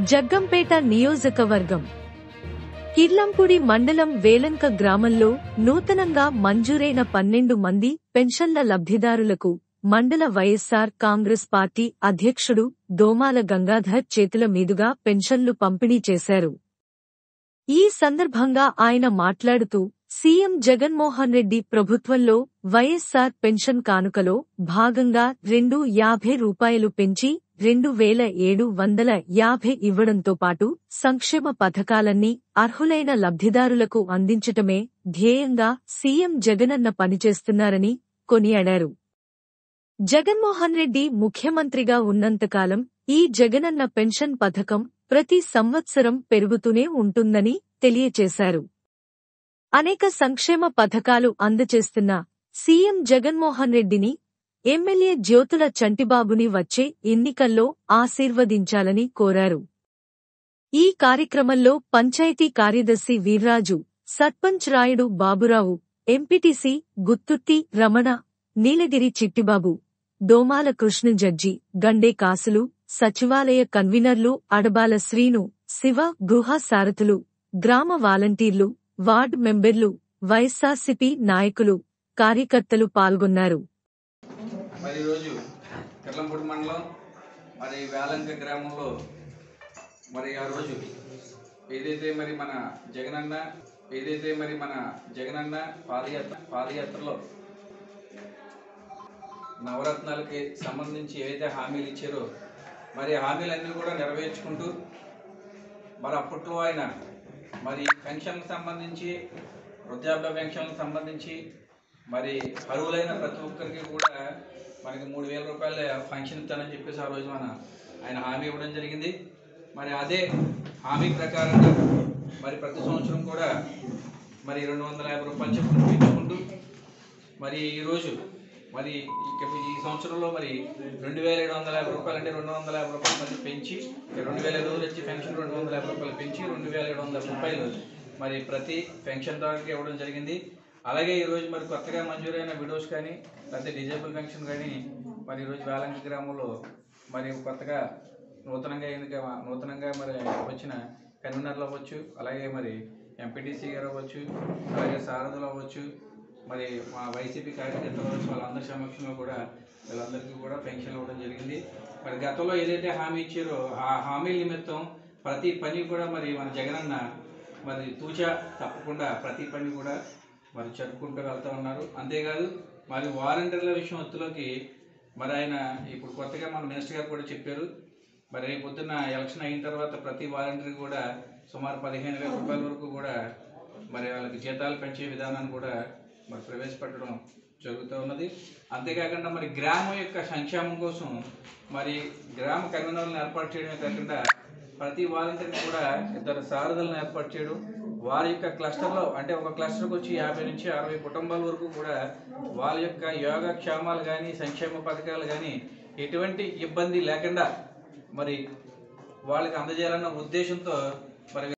జగ్గంపేట నియోజకవర్గం కిర్లంపూడి మండలం వేలంక గ్రామంలో నూతనంగా మంజూరైన పన్నెండు మంది పెన్షన్ల లబ్ధిదారులకు మండల వైఎస్సార్ కాంగ్రెస్ పార్టీ అధ్యక్షుడు దోమాల గంగాధర్ చేతుల మీదుగా పెన్షన్లు పంపిణీ చేశారు ఈ సందర్భంగా ఆయన మాట్లాడుతూ సీఎం జగన్మోహన్ రెడ్డి ప్రభుత్వంలో వైఎస్సార్ పెన్షన్ కానుకలో భాగంగా రెండు యాభై రూపాయలు పెంచి రెండు వేల ఏడు వందల యాభై ఇవ్వడంతో పాటు సంక్షేమ పథకాలన్నీ అర్హులైన లబ్ధిదారులకు అందించటమే ధ్యేయంగా సీఎం జగనన్న పనిచేస్తున్నారని కొనియాడారు జగన్మోహన్ రెడ్డి ముఖ్యమంత్రిగా ఉన్నంతకాలం ఈ జగనన్న పెన్షన్ పథకం ప్రతి సంవత్సరం పెరుగుతూనే ఉంటుందని తెలియచేశారు అనేక సంక్షేమ పథకాలు అందజేస్తున్న సీఎం జగన్మోహన్ రెడ్డిని ఎమ్మెల్యే జ్యోతుల చంటిబాబుని వచ్చే ఎన్నికల్లో ఆశీర్వదించాలని కోరారు ఈ కార్యక్రమంలో పంచాయతీ కార్యదర్శి వీర్రాజు సర్పంచ్ రాయుడు బాబురావు ఎంపీటీసీ గుత్తుర్తి రమణ నీలగిరి చిట్టిబాబు దోమాల కృష్ణ జడ్జి గండే కాసులు సచివాలయ కన్వీనర్లు అడబాల శ్రీను శివ గృహ సారథులు గ్రామ వాలంటీర్లు వార్డ్ మెంబర్లు వైఎస్సార్సీపీ నాయకులు కార్యకర్తలు పాల్గొన్నారు మరి ఈరోజు కిర్లంపూడి మండలం మరి వేలంక గ్రామంలో మరి ఆ రోజు ఏదైతే మరి మన జగనన్న ఏదైతే మరి మన జగనన్న పాదయాత్ర పాదయాత్రలో నవరత్నాలకి సంబంధించి ఏవైతే హామీలు ఇచ్చారో మరి ఆ హామీలన్నీ కూడా నెరవేర్చుకుంటూ మరి అప్పట్లో ఆయన మరి పెన్షన్కి సంబంధించి వృద్ధాప్య పెన్షన్కి సంబంధించి మరి అర్హులైన ప్రతి ఒక్కరికి కూడా మనకి మూడు వేల రూపాయల ఫంక్షన్ ఇస్తానని చెప్పేసి ఆ రోజు మన ఆయన హామీ ఇవ్వడం జరిగింది మరి అదే హామీ ప్రకారంగా మరి ప్రతి సంవత్సరం కూడా మరి రెండు వందల యాభై రూపాయలు చొప్పున పెంచుకుంటూ మరి ఈరోజు మరి ఇక ఈ సంవత్సరంలో మరి రెండు వేల ఏడు వందల యాభై రూపాయలు అంటే రెండు వందల యాభై రూపాయలు మరి పెంచి రెండు వేల ఐదు వందలు వచ్చి పెన్షన్ రెండు వందల యాభై రూపాయలు పెంచి రెండు వేల ఏడు వందల రూపాయలు మరి ప్రతి పెన్షన్ దారుడికి ఇవ్వడం జరిగింది అలాగే ఈరోజు మరి కొత్తగా మంజూరైన విడోస్ కానీ లేకపోతే డిజేబుల్ పెన్షన్ కానీ మరి ఈరోజు వేలంకి గ్రామంలో మరి కొత్తగా నూతనంగా ఎన్నిక నూతనంగా మరి వచ్చిన కన్వీనర్లు అవ్వచ్చు అలాగే మరి ఎంపీటీసీ గారు అవ్వచ్చు అలాగే సారథులు అవ్వచ్చు మరి మా వైసీపీ కార్యకర్తలు అవ్వచ్చు వాళ్ళందరి సమక్షంలో కూడా వీళ్ళందరికీ కూడా పెన్షన్ ఇవ్వడం జరిగింది మరి గతంలో ఏదైతే హామీ ఇచ్చారో ఆ హామీ నిమిత్తం ప్రతి పని కూడా మరి మన జగనన్న మరి తూచా తప్పకుండా ప్రతి పని కూడా మరి జరుపుకుంటూ వెళ్తూ ఉన్నారు అంతేకాదు మరి వాలంటీర్ల విషయం ఒత్తులోకి మరి ఆయన ఇప్పుడు కొత్తగా మన మినిస్టర్ గారు కూడా చెప్పారు మరి రేపు పొద్దున్న ఎలక్షన్ అయిన తర్వాత ప్రతి వాలంటీర్ కూడా సుమారు పదిహేను వేల రూపాయల వరకు కూడా మరి వాళ్ళకి జీతాలు పెంచే విధానాన్ని కూడా మరి ప్రవేశపెట్టడం జరుగుతూ ఉన్నది అంతేకాకుండా మరి గ్రామం యొక్క సంక్షేమం కోసం మరి గ్రామ కన్వీనర్లను ఏర్పాటు చేయడమే కాకుండా ప్రతి వాలంటీర్కి కూడా ఇద్దరు సారథులను ఏర్పాటు చేయడం వారి యొక్క క్లస్టర్లో అంటే ఒక క్లస్టర్కి వచ్చి యాభై నుంచి అరవై కుటుంబాల వరకు కూడా వాళ్ళ యొక్క యోగక్షేమాలు కానీ సంక్షేమ పథకాలు కానీ ఎటువంటి ఇబ్బంది లేకుండా మరి వాళ్ళకి అందజేయాలన్న ఉద్దేశంతో మరి